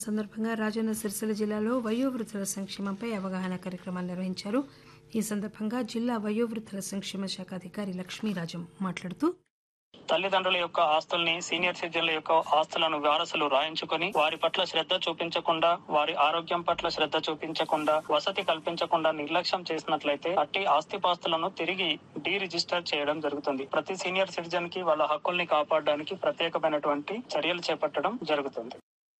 సందర్భంగా రాజన్న సిరిసిల్ల జిల్లాలో వయోవృద్ధుల సంక్షేమంపై అవగాహన కార్యక్రమాన్ని నిర్వహించారు ఈ సందర్భంగా జిల్లా వయోవృద్ధుల సంక్షేమ శాఖ అధికారి లక్ష్మీరాజం మాట్లాడుతూ తల్లిదండ్రుల యొక్క ఆస్తుల్ని సీనియర్ సిటిజన్ల యొక్క ఆస్తులను వారసులు రాయించుకొని వారి పట్ల శ్రద్ధ చూపించకుండా వారి ఆరోగ్యం పట్ల శ్రద్ధ చూపించకుండా వసతి కల్పించకుండా నిర్లక్ష్యం చేసినట్లయితే అట్టి ఆస్తిపాస్తులను తిరిగి డీ రిజిస్టర్ చేయడం జరుగుతుంది ప్రతి సీనియర్ సిటిజన్ కి వాళ్ళ హక్కుల్ని కాపాడడానికి ప్రత్యేకమైనటువంటి చర్యలు చేపట్టడం జరుగుతుంది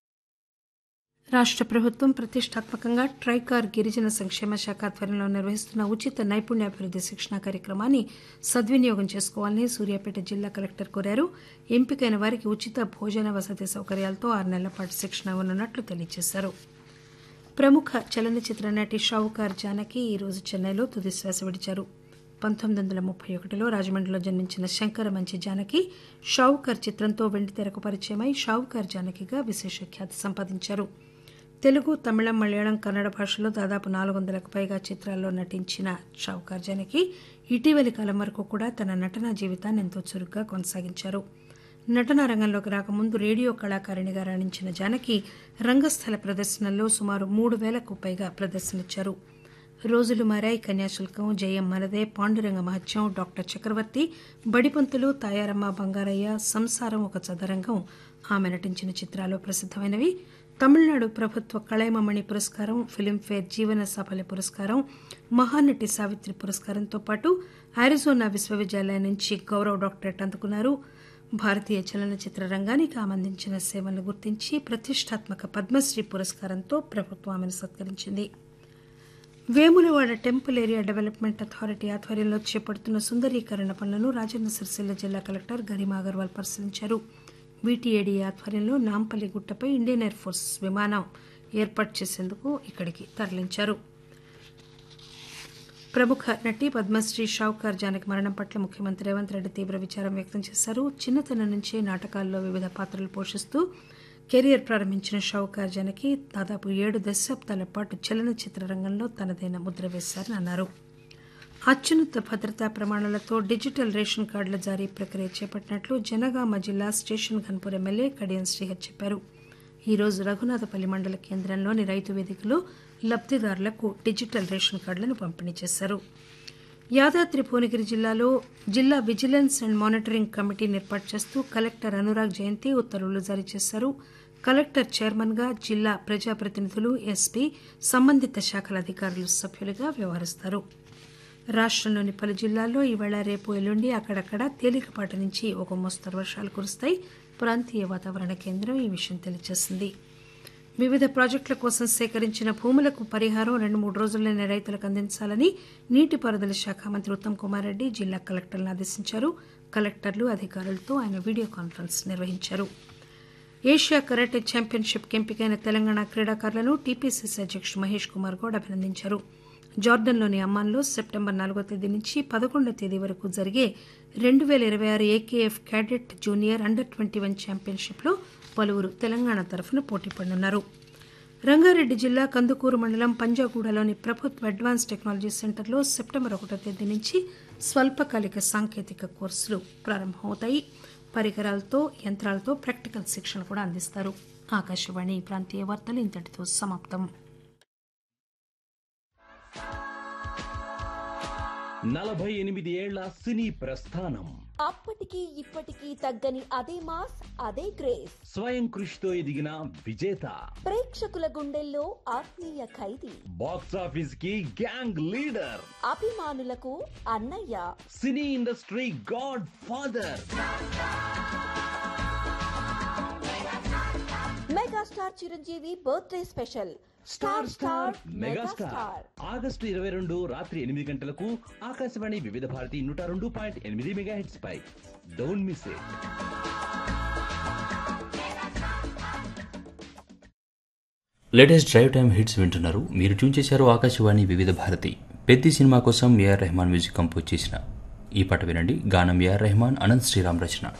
రాష్ట్ర ప్రభుత్వం ప్రతిష్టాత్మకంగా ట్రైకార్ గిరిజన సంక్షేమ శాఖ ఆధ్వర్యంలో నిర్వహిస్తున్న ఉచిత నైపుణ్యాభివృద్ది శిక్షణ కార్యక్రమాన్ని సద్వినియోగం చేసుకోవాలని సూర్యాపేట జిల్లా కలెక్టర్ కోరారు ఎంపికైన వారికి ఉచిత భోజన వసతి సౌకర్యాలతో ఆరు నెలల పాటు శిక్షణ ఇవ్వనున్నట్లు తెలియజేశారు ప్రముఖ చలనచిత్ర నటి షావుకార్ జానకి ఈ రోజు చెన్నైలో తుది శ్వాస విడిచారు పంతొమ్మిది వందల ముప్పై ఒకటిలో రాజమండ్రిలో జన్మించిన శంకర మంచి జానకి షావుకార్ చిత్రంతో వెండితెరకు పరిచయమై షావుకార్ జానకిగా విశేష ఖ్యాతి సంపాదించారు తెలుగు తమిళం మలయాళం కన్నడ భాషలో దాదాపు నాలుగు వందలకు పైగా చిత్రాల్లో నటించిన షావుకార్ జానకి ఇటీవలి కాలం వరకు కూడా తన నటనా జీవితాన్ని ఎంతో చురుగ్గా కొనసాగించారు నటనా రంగంలోకి రాకముందు రేడియో కళాకారిణిగా రాణించిన జానకి రంగస్థల ప్రదర్శనల్లో సుమారు మూడు వేలకు పైగా ప్రదర్శనలిచ్చారు రోజులు మారాయి కన్యాశుల్కం జయం మనదే పాండురంగ మహత్యం డాక్టర్ చక్రవర్తి బడిపంతులు తాయారమ్మ బంగారయ్య సంసారం ఒక చదరంగం ఆమె నటించిన చిత్రాలు ప్రసిద్దమైనవి తమిళనాడు ప్రభుత్వ కళైమమణి పురస్కారం ఫిలింఫేర్ జీవన సాఫల్య పురస్కారం మహానటి సావిత్రి పురస్కారంతో పాటు అరిజోనా విశ్వవిద్యాలయం నుంచి గౌరవ డాక్టరేట్ అందుకున్నారు భారతీయ చలనచిత్ర రంగానికి ఆమె అందించిన సేవలను గుర్తించి ప్రతిష్టాత్మక పద్మశ్రీ పురస్కారంతో ప్రభుత్వం ఆమెను సత్కరించింది Vemulawada temple area development authority ఆధ్వర్యంలో చేపడుతున్న సుందరీకరణ పనులను రాజన్న సిరిసిల్ల జిల్లా కలెక్టర్ గరిమా అగర్వాల్ పరిశీలించారు వీటీఏడీ ఆధ్వర్యంలో నాంపల్లి గుట్టపై ఇండియన్ ఎయిర్ ఫోర్స్ విమానం ఏర్పాటు చేసేందుకు ఇక్కడికి తరలించారు ప్రముఖ నటి పద్మశ్రీ షావుకార్ జానకి మరణం పట్ల ముఖ్యమంత్రి రేవంత్ రెడ్డి తీవ్ర విచారం వ్యక్తం చేశారు చిన్నతనం నుంచే నాటకాల్లో వివిధ పాత్రలు పోషిస్తూ కెరియర్ ప్రారంభించిన షావుకార్ జానకి దాదాపు ఏడు దశాబ్దాల పాటు చలనచిత్ర రంగంలో తనదైన ముద్ర వేశారని అన్నారు అత్యున్నత భద్రతా ప్రమాణాలతో డిజిటల్ రేషన్ కార్డుల జారీ ప్రక్రియ చేపట్టినట్లు జనగామ జిల్లా స్టేషన్ ఘన్పూర్ ఎమ్మెల్యే కడియం శ్రీహర్ చెప్పారు ఈ రోజు రఘునాథపల్లి మండల కేంద్రంలోని రైతు వేదికలో లబ్దిదారులకు డిజిటల్ రేషన్ కార్డులను పంపిణీ చేశారు యాదాద్రి భువనగిరి జిల్లాలో జిల్లా విజిలెన్స్ అండ్ మానిటరింగ్ కమిటీని ఏర్పాటు చేస్తూ కలెక్టర్ అనురాగ్ జయంతి ఉత్తర్వులు జారీ చేశారు కలెక్టర్ చైర్మన్ గా జిల్లా ప్రజాప్రతినిధులు ఎస్పీ సంబంధిత శాఖల అధికారులు సభ్యులుగా వ్యవహరిస్తారు రాష్టంలోని పలు జిల్లాల్లో ఈవేళ రేపు ఎల్లుండి అక్కడక్కడ తేలికపాటి నుంచి ఒక మోస్తరు వర్షాలు కురుస్తాయి ప్రాంతీయ వాతావరణ కేంద్రం ఈ విషయం తెలియజేసింది వివిధ ప్రాజెక్టుల కోసం సేకరించిన భూములకు పరిహారం రెండు మూడు రోజుల్లోనే రైతులకు అందించాలని నీటిపారుదల శాఖ మంత్రి ఉత్తమ్ కుమార్ రెడ్డి జిల్లా కలెక్టర్లను ఆదేశించారు కలెక్టర్లు అధికారులతో ఆయన వీడియో కాన్ఫరెన్స్ నిర్వహించారు ఏషియా కరాటే ఛాంపియన్షిప్ ఎంపికైన తెలంగాణ క్రీడాకారులను టీపీసీసీ అధ్యక్షుడు మహేష్ కుమార్ గౌడ్ అభినందించారు జార్డన్లోని అమ్మాన్లో సెప్టెంబర్ నాలుగో తేదీ నుంచి పదకొండో తేదీ వరకు జరిగే రెండు వేల ఇరవై ఆరు AKF cadet junior under twenty one ఛాంపియన్షిప్లో పలువురు తెలంగాణ తరఫున పోటీ పడనున్నారు రంగారెడ్డి జిల్లా కందుకూరు మండలం పంజాగూడలోని ప్రభుత్వ అడ్వాన్స్ టెక్నాలజీ సెంటర్లో సెప్టెంబర్ ఒకటో తేదీ నుంచి స్వల్పకాలిక సాంకేతిక కోర్సులు ప్రారంభమవుతాయి పరికరాలతో యంత్రాలతో ప్రాక్టికల్ శిక్షణ కూడా అందిస్తారు ఆకాశవాణి ప్రాంతీయ వార్తలు ఇంతటితో సమాప్తం నలభై ఎనిమిది ఏళ్ల సినీ ప్రస్థానం అప్పటికి ఇప్పటికీ తగ్గని అదే మాస్ అదే క్రేజ్ స్వయం కృషితో ఎదిగిన విజేత ప్రేక్షకుల గుండెల్లో ఆత్మీయ ఖైదీ బాక్స్ ఆఫీస్ కి గ్యాంగ్ లీడర్ అభిమానులకు అన్నయ్య cine industry godfather megastar Chiranjeevi birthday special star star megastar August ఇరవై రెండు రాత్రి ఎనిమిది గంటలకు ఆకాశవాణి వివిధ భారతి నూట రెండు పాయింట్ ఎనిమిది మెగా హెడ్స్ పై don't miss it latest drive time hits వింటున్నారు మీరు ట్యూన్ చేశారు ఆకాశవాణి వివిధ భారతి పెద్ది సినిమా కోసం ఏఆర్ రెహమాన్ మ్యూజిక్ కంపోజ్ చేసిన ఈ పాట వినండి గానం ఏఆర్ రెహమాన్ అనంత్ శ్రీరామ్ రచన